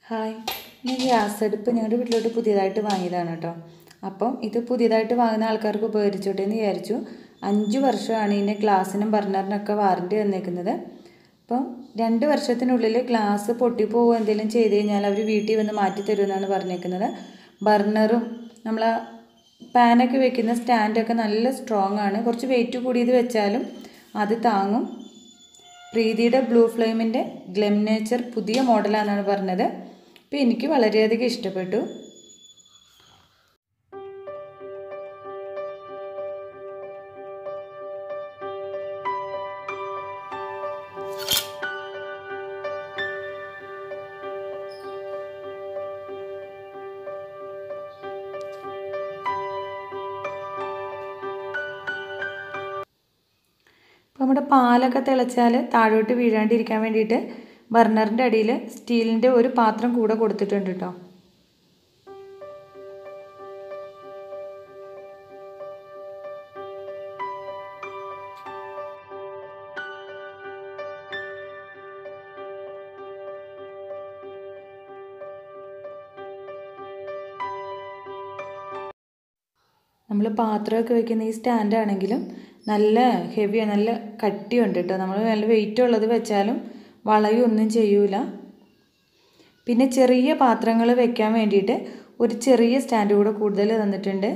hi ഈ gas അടുപ്പ് ഞങ്ങളുടെ വീട്ടിലോട്ട് പുതിയതായിട്ട് വാങ്ങിയതാണ് കേട്ടോ അപ്പം ഇത് പുതിയതായിട്ട് വാങ്ങുന്ന ആൾക്കാർക്ക് ഉപകരിച്ചോട്ടെ എന്ന് വിചാരിച്ചു അഞ്ച് വർഷമാണ് ഇതിൻ്റെ ഗ്ലാസ്സിനും ബർണറിനൊക്കെ വാറൻറ്റി തന്നേക്കുന്നത് അപ്പം രണ്ട് വർഷത്തിനുള്ളിൽ ഗ്ലാസ് പൊട്ടിപ്പോവുക എന്തെങ്കിലും ചെയ്ത് കഴിഞ്ഞാൽ അവർ വീട്ടിൽ വന്ന് മാറ്റി തരുമെന്നാണ് പറഞ്ഞേക്കുന്നത് ബർണറും നമ്മൾ പാനൊക്കെ വെക്കുന്ന സ്റ്റാൻഡൊക്കെ നല്ല സ്ട്രോങ് ആണ് കുറച്ച് വെയിറ്റ് കൂടിയത് വെച്ചാലും അത് താങ്ങും പ്രീതിയുടെ ബ്ലൂ ഫ്ലെയിമിൻ്റെ ഗ്ലെം നേച്ചർ പുതിയ മോഡലാണെന്നാണ് പറഞ്ഞത് അപ്പോൾ എനിക്ക് വളരെയധികം ഇഷ്ടപ്പെട്ടു അപ്പോൾ നമ്മുടെ പാലൊക്കെ തിളച്ചാൽ താഴോട്ട് വീഴാണ്ടിരിക്കാൻ വേണ്ടിയിട്ട് ബർണറിൻ്റെ അടിയിൽ സ്റ്റീലിൻ്റെ ഒരു പാത്രം കൂടെ കൊടുത്തിട്ടുണ്ട് കേട്ടോ നമ്മൾ പാത്രമൊക്കെ വെക്കുന്ന ഈ സ്റ്റാൻഡ് ആണെങ്കിലും നല്ല ഹെവിയാണ് നല്ല കട്ടിയുണ്ട് കേട്ടോ നമ്മൾ നല്ല വെയിറ്റ് ഉള്ളത് വെച്ചാലും വളയൊന്നും ചെയ്യൂല പിന്നെ ചെറിയ പാത്രങ്ങൾ വെക്കാൻ വേണ്ടിയിട്ട് ഒരു ചെറിയ സ്റ്റാൻഡ് കൂടെ കൂടുതൽ തന്നിട്ടുണ്ട്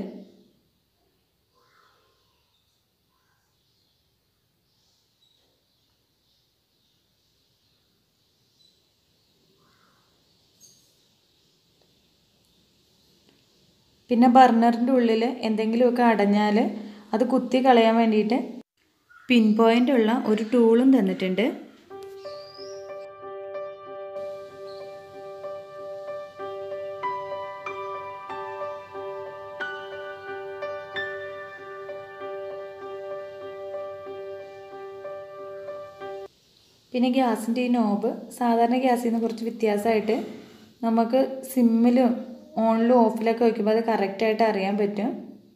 പിന്നെ ബർണറിൻ്റെ ഉള്ളിൽ എന്തെങ്കിലുമൊക്കെ അടഞ്ഞാൽ അത് കുത്തി കളയാൻ വേണ്ടിയിട്ട് പിൻ പോയിൻ്റ് ഉള്ള ഒരു ടൂളും തന്നിട്ടുണ്ട് പിന്നെ ഗ്യാസിൻ്റെ ഈ നോബ് സാധാരണ ഗ്യാസിൽ നിന്ന് കുറച്ച് വ്യത്യാസമായിട്ട് നമുക്ക് സിമ്മിലും ഓണിലും ഓഫിലൊക്കെ വയ്ക്കുമ്പോൾ അത് കറക്റ്റായിട്ട് അറിയാൻ പറ്റും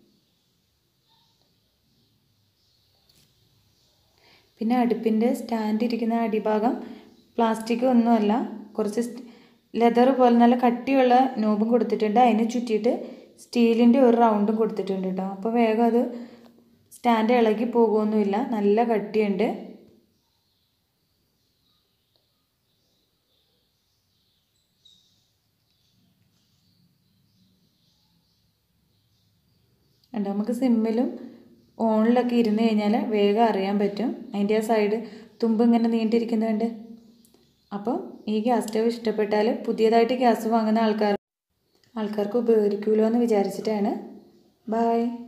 പിന്നെ അടുപ്പിൻ്റെ സ്റ്റാൻഡ് ഇരിക്കുന്ന അടിഭാഗം പ്ലാസ്റ്റിക് ഒന്നുമല്ല കുറച്ച് ലെതർ പോലെ നല്ല കട്ടിയുള്ള നോബും കൊടുത്തിട്ടുണ്ട് അതിന് ചുറ്റിയിട്ട് സ്റ്റീലിൻ്റെ ഒരു റൗണ്ടും കൊടുത്തിട്ടുണ്ട് കേട്ടോ അപ്പോൾ വേഗം അത് സ്റ്റാൻഡ് ഇളകി പോകുമൊന്നുമില്ല നല്ല കട്ടിയുണ്ട് ഉണ്ട് നമുക്ക് സിമ്മിലും ഓണിലൊക്കെ ഇരുന്ന് കഴിഞ്ഞാൽ വേഗം അറിയാൻ പറ്റും അതിൻ്റെ ആ സൈഡ് തുമ്പ് ഇങ്ങനെ നീണ്ടിരിക്കുന്നുണ്ട് അപ്പോൾ ഈ ഗ്യാസ് സ്റ്റവ് ഇഷ്ടപ്പെട്ടാൽ പുതിയതായിട്ട് ഗ്യാസ് വാങ്ങുന്ന ആൾക്കാർ ആൾക്കാർക്ക് ഉപകരിക്കുമല്ലോ എന്ന് വിചാരിച്ചിട്ടാണ് ബായ്